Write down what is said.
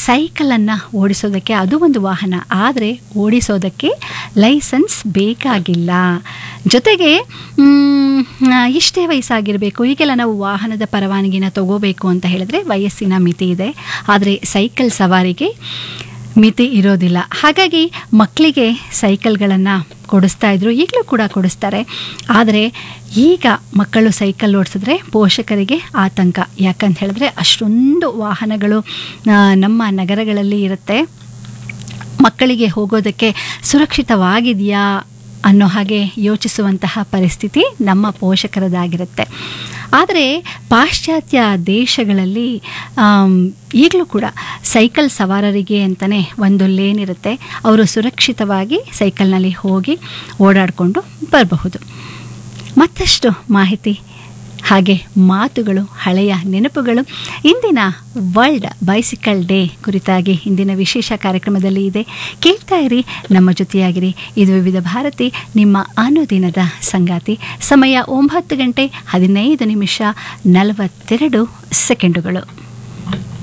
ಸೈಕಲನ್ನು ಓಡಿಸೋದಕ್ಕೆ ಅದು ಒಂದು ವಾಹನ ಆದರೆ ಓಡಿಸೋದಕ್ಕೆ ಲೈಸೆನ್ಸ್ ಬೇಕಾಗಿಲ್ಲ ಜೊತೆಗೆ ಮ್, ಆ, ಇಷ್ಟೇ ವಯಸ್ಸಾಗಿರಬೇಕು ಈಗೆಲ್ಲ ನಾವು ವಾಹನದ ಪರವಾನಗಿನ ತಗೋಬೇಕು ಅಂತ ಹೇಳಿದ್ರೆ ವಯಸ್ಸಿನ ಮಿತಿ ಇದೆ ಆದರೆ ಸೈಕಲ್ ಸವಾರಿಗೆ ಮಿತಿ ಇರೋದಿಲ್ಲ ಹಾಗಾಗಿ ಮಕ್ಕಳಿಗೆ ಸೈಕಲ್ಗಳನ್ನು ಕೊಡಿಸ್ತಾ ಇದ್ರು ಈಗಲೂ ಕೂಡ ಕೊಡಿಸ್ತಾರೆ ಆದರೆ ಈಗ ಮಕ್ಕಳು ಸೈಕಲ್ ಓಡಿಸಿದ್ರೆ ಪೋಷಕರಿಗೆ ಆತಂಕ ಯಾಕಂತ ಹೇಳಿದ್ರೆ ಅಷ್ಟೊಂದು ವಾಹನಗಳು ಆ, ನಮ್ಮ ನಗರಗಳಲ್ಲಿ ಇರುತ್ತೆ ಮಕ್ಕಳಿಗೆ ಹೋಗೋದಕ್ಕೆ ಸುರಕ್ಷಿತವಾಗಿದೆಯಾ ಅನ್ನೋ ಹಾಗೆ ಯೋಚಿಸುವಂತಹ ಪರಿಸ್ಥಿತಿ ನಮ್ಮ ಪೋಷಕರದಾಗಿರುತ್ತೆ ಆದರೆ ಪಾಶ್ಚಾತ್ಯ ದೇಶಗಳಲ್ಲಿ ಆಮ್, ಈಗಲೂ ಕೂಡ ಸೈಕಲ್ ಸವಾರರಿಗೆ ಅಂತಲೇ ಒಂದು ಲೇನ್ ಇರುತ್ತೆ ಅವರು ಸುರಕ್ಷಿತವಾಗಿ ಸೈಕಲ್ನಲ್ಲಿ ಹೋಗಿ ಓಡಾಡಿಕೊಂಡು ಬರಬಹುದು ಮತ್ತಷ್ಟು ಮಾಹಿತಿ ಹಾಗೆ ಮಾತುಗಳು ಹಳೆಯ ನೆನಪುಗಳು ಇಂದಿನ ವರ್ಲ್ಡ್ ಬೈಸಿಕಲ್ ಡೇ ಕುರಿತಾಗಿ ಇಂದಿನ ವಿಶೇಷ ಕಾರ್ಯಕ್ರಮದಲ್ಲಿ ಇದೆ ಕೇಳ್ತಾ ಇರಿ ನಮ್ಮ ಜೊತೆಯಾಗಿರಿ ಇದು ವಿವಿಧ ಭಾರತಿ ನಿಮ್ಮ ಅನುದಿನದ ಸಂಗಾತಿ ಸಮಯ ಒಂಬತ್ತು ಗಂಟೆ ಹದಿನೈದು ನಿಮಿಷ ನಲವತ್ತೆರಡು ಸೆಕೆಂಡುಗಳು